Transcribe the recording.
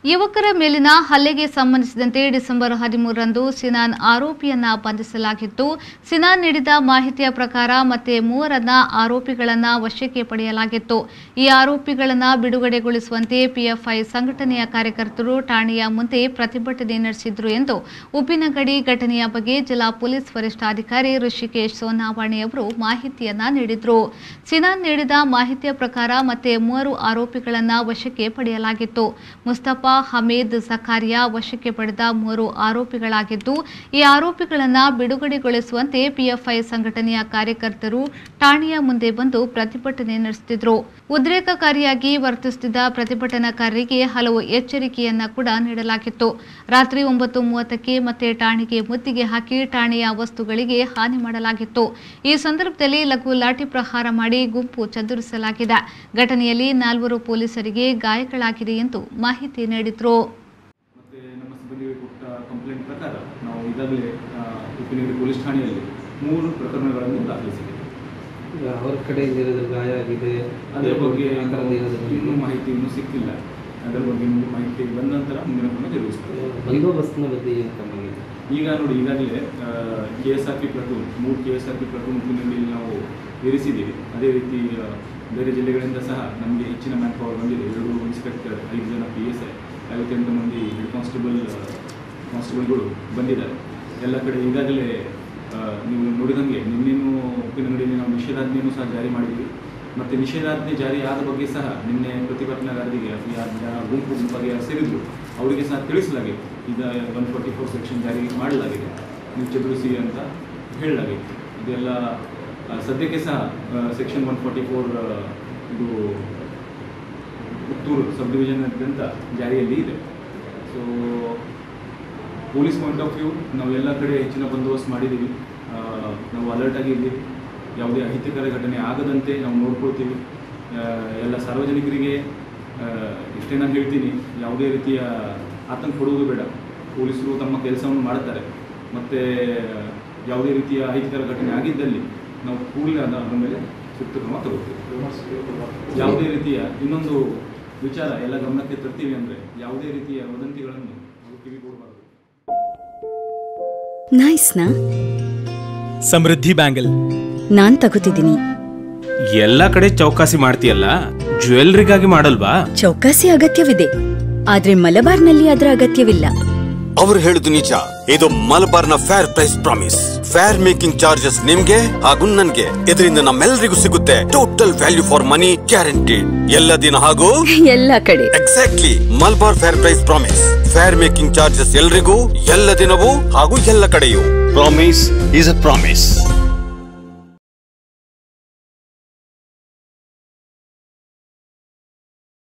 ಯುವಕರ ಮೇಲಿನ ಹಲ್ಲೆಗೆ ಸಂಬಂಧಿಸಿದಂತೆ ಡಿಸೆಂಬರ್ ಹದಿಮೂರರಂದು ಸಿನಾನ್ ಆರೋಪಿಯನ್ನ ಬಂಧಿಸಲಾಗಿತ್ತು ಸಿನಾನ್ ನೀಡಿದ ಮಾಹಿತಿಯ ಪ್ರಕಾರ ಮತ್ತೆ ಮೂವರನ್ನ ಆರೋಪಿಗಳನ್ನ ವಶಕ್ಕೆ ಪಡೆಯಲಾಗಿತ್ತು ಈ ಆರೋಪಿಗಳನ್ನ ಬಿಡುಗಡೆಗೊಳಿಸುವಂತೆ ಪಿಎಫ್ಐ ಸಂಘಟನೆಯ ಕಾರ್ಯಕರ್ತರು ಠಾಣೆಯ ಮುಂದೆ ಪ್ರತಿಭಟನೆ ನಡೆಸಿದ್ರು ಎಂದು ಉಪ್ಪಿನಗಡಿ ಘಟನೆಯ ಬಗ್ಗೆ ಜಿಲ್ಲಾ ಪೊಲೀಸ್ ವರಿಷ್ಠಾಧಿಕಾರಿ ಋಷಿಕೇಶ್ ಸೋನಾವಾಣಿ ಅವರು ಮಾಹಿತಿಯನ್ನ ನೀಡಿದ್ರು ಸಿನಾನ್ ನೀಡಿದ ಮಾಹಿತಿಯ ಪ್ರಕಾರ ಮತ್ತೆ ಮೂವರು ಆರೋಪಿಗಳನ್ನ ವಶಕ್ಕೆ ಪಡೆಯಲಾಗಿತ್ತು ಮುಸ್ತಫಾ ಹಮೀದ್ ಸಖಾರಿಯಾ ವಶಕ್ಕೆ ಪಡೆದ ಮೂವರು ಆರೋಪಿಗಳಾಗಿದ್ದು ಈ ಆರೋಪಿಗಳನ್ನ ಬಿಡುಗಡೆಗೊಳಿಸುವಂತೆ ಪಿಎಫ್ಐ ಸಂಘಟನೆಯ ಕಾರ್ಯಕರ್ತರು ಠಾಣೆಯ ಮುಂದೆ ಬಂದು ಪ್ರತಿಭಟನೆ ನಡೆಸುತ್ತಿದ್ರು ಉದ್ರೇಕಕಾರಿಯಾಗಿ ವರ್ತಿಸುತ್ತಿದ್ದ ಪ್ರತಿಭಟನಾಕಾರರಿಗೆ ಹಲವು ಎಚ್ಚರಿಕೆಯನ್ನ ಕೂಡ ನೀಡಲಾಗಿತ್ತು ರಾತ್ರಿ ಒಂಬತ್ತು ಮೂವತ್ತಕ್ಕೆ ಮತ್ತೆ ಠಾಣೆಗೆ ಮುತ್ತಿಗೆ ಹಾಕಿ ಠಾಣೆಯ ವಸ್ತುಗಳಿಗೆ ಹಾನಿ ಮಾಡಲಾಗಿತ್ತು ಈ ಸಂದರ್ಭದಲ್ಲಿ ಲಘು ಲಾಠಿ ಪ್ರಹಾರ ಮಾಡಿ ಗುಂಪು ಚದುರಿಸಲಾಗಿದೆ ಘಟನೆಯಲ್ಲಿ ನಾಲ್ವರು ಪೊಲೀಸರಿಗೆ ಗಾಯಗಳಾಗಿದೆ ಎಂದು ಮಾಹಿತಿ ನೀಡಿದ್ರು ಮತ್ತು ನಮ್ಮ ಸಿಬ್ಬಂದಿಗೆ ಕೊಟ್ಟ ಕಂಪ್ಲೇಂಟ್ ಪ್ರಕಾರ ನಾವು ಈಗಾಗಲೇ ಆ, ಉಪ್ಪಿನಗರಿ ಪೊಲೀಸ್ ಠಾಣೆಯಲ್ಲಿ ಮೂರು ಪ್ರಕರಣಗಳನ್ನು ದಾಖಲಿಸಿದ್ದೇವೆ ಈಗ ಅವ್ರ ಕಡೆಯಿಂದ ಏನಾದರೂ ಗಾಯ ಆಗಿದೆ ಅದರ ಬಗ್ಗೆ ಆ ಥರದ್ದು ಏನಾದರೂ ಇನ್ನೂ ಮಾಹಿತಿ ಇನ್ನೂ ಸಿಕ್ಕಿಲ್ಲ ಅದರ ಬಗ್ಗೆ ಇನ್ನೂ ಮಾಹಿತಿ ಬಂದ ನಂತರ ಮುಂದಿನ ಕ್ರಮ ಜರುಗಿಸ್ತೇವೆ ಬಂದೋಬಸ್ತ್ನ ಬಗ್ಗೆ ಏನು ತಮಗೆ ಈಗ ನೋಡಿ ಈಗಾಗಲೇ K S R P platoon ಮೂರು K S R P platoon ಉಪ್ಪಿನಗರಿಯಲ್ಲಿ ನಾವು ಇರಿಸಿದ್ದೀವಿ ಅದೇ ರೀತಿ ಆ, ಬೇರೆ ಜಿಲ್ಲೆಗಳಿಂದ ಸಹ ನಮಗೆ ಹೆಚ್ಚಿನ ಮ್ಯಾನ್ ಪವರ್ ಬಂದಿದೆ ಎರಡು ಇನ್ಸ್ಪೆಕ್ಟರ್ ಐದು ಜನ ಪಿ ಎಸ್ ಐ ಐವತ್ತೆಂಟು ಮಂದಿ ಹೆಡ್ ಕಾನ್ಸ್ಟೇಬಲ್ ಕಾನ್ಸ್ಟೇಬಲ್ಗಳು ಬಂದಿದ್ದಾರೆ ಎಲ್ಲ ಕಡೆ ಈಗಾಗಲೇ ಆ, ನೀವು ನೋಡಿದಂಗೆ ನಿನ್ನೆನೂ ಉಪ್ಪಿನಗರಿಯಲ್ಲಿ ನಾವು ನಿಷೇಧಾಜ್ಞೆಯನ್ನು ಸಹ ಜಾರಿ ಮಾಡಿದ್ದೀವಿ ಮತ್ತು ನಿಷೇಧಾಜ್ಞೆ ಜಾರಿ ಆದ ಬಗ್ಗೆ ಸಹ ನಿನ್ನೆ ಪ್ರತಿಭಟನಾಗಾರರಿಗೆ ಯಾರು ಜನ ಗುಂಪು ಗುಂಪಾಗಿ ಯಾರು ಸೇರಿದ್ರು ಅವರಿಗೆ ಸಹ ತಿಳಿಸಲಾಗಿದೆ ಈಗ ಒನ್ ಫಾರ್ಟಿ ಫೋರ್ ಸೆಕ್ಷನ್ ಜಾರಿ ಮಾಡಲಾಗಿದೆ ನೀವು ಚದುರಿಸಿ ಅಂತ ಹೇಳಲಾಗಿತ್ತು ಇದೆಲ್ಲ ಆ, ಸದ್ಯಕ್ಕೆ ಸಹ ಸೆಕ್ಷನ್ ಒನ್ ಫಾರ್ಟಿ ಫೋರ್ ಇದು ಪುತ್ತೂರು ಸಬ್ ಡಿವಿಷನ್ನಾದ್ಯಂತ ಜಾರಿಯಲ್ಲಿ ಇದೆ so police point of view ನಾವು ಎಲ್ಲ ಕಡೆ ಹೆಚ್ಚಿನ ಬಂದೋಬಸ್ತ್ ಮಾಡಿದ್ದೀವಿ ಆ, ನಾವು ಅಲರ್ಟ್ ಆಗಿ ಇದ್ದೀವಿ ಯಾವುದೇ ಅಹಿತಕರ ಘಟನೆ ಆಗದಂತೆ ನಾವು ನೋಡ್ಕೊಳ್ತೀವಿ ಆ, ಎಲ್ಲ ಸಾರ್ವಜನಿಕರಿಗೆ ಆ, ಇಷ್ಟೇ ನಾನು ಹೇಳ್ತೀನಿ ಯಾವುದೇ ರೀತಿಯ ಆತಂಕ ಪಡುವುದು ಬೇಡ ಪೊಲೀಸರು ತಮ್ಮ ಕೆಲಸವನ್ನು ಮಾಡುತ್ತಾರೆ ಮತ್ತು ಯಾವುದೇ ರೀತಿಯ ಅಹಿತಕರ ಘಟನೆ ಆಗಿದ್ದಲ್ಲಿ ನಾವು ಕೂಡಲೇ ಅದ ಅದರ ಮೇಲೆ ಸೂಕ್ತ ಕ್ರಮ ತಗೋತೀವಿ ಯಾವುದೇ ರೀತಿಯ ಇನ್ನೊಂದು ವಿಚಾರ ಎಲ್ಲ ಗಮನಕ್ಕೆ ತರ್ತೀವಿ ಅಂದರೆ ಯಾವುದೇ ರೀತಿಯ ವದಂತಿಗಳನ್ನು ನಾವು ಕಿವಿಗೊಡಬಾರದು ನೈಸ್ನಾ ಸಮೃದ್ಧಿ ಬ್ಯಾಂಗಲ್ ನಾನ್ ತಗೋತಿದ್ದೀನಿ ಎಲ್ಲ ಕಡೆ ಚೌಕಾಸಿ ಮಾಡ್ತೀಯಲ್ಲ ಜ್ಯುವೆಲ್ರಿಗಾಗಿ ಮಾಡಲ್ವಾ ಚೌಕಾಸಿ ಅಗತ್ಯವಿದೆ ಆದ್ರೆ ಮಲಬಾರ್ನಲ್ಲಿ ಅದರ ಅಗತ್ಯವಿಲ್ಲ ಅವರು ಹೇಳುದು ನಿಜ ಇದು ಮಲಬಾರ್ನ fair price promise fair making charges ನಿಮ್ಗೆ ಹಾಗೂ ನನ್ಗೆ ಇದರಿಂದ ನಮ್ಮೆಲ್ಲರಿಗೂ ಸಿಗುತ್ತೆ total value for money guaranteed ಎಲ್ಲ ದಿನ ಹಾಗೂ ಎಲ್ಲ ಕಡೆ exactly Malabar fair price promise fair making charges ಎಲ್ರಿಗೂ ಎಲ್ಲ ದಿನವೂ ಹಾಗೂ ಎಲ್ಲ ಕಡೆಯೂ ಪ್ರಾಮಿಸ್ ಇಸ್ ಅ ಪ್ರಾಮಿಸ್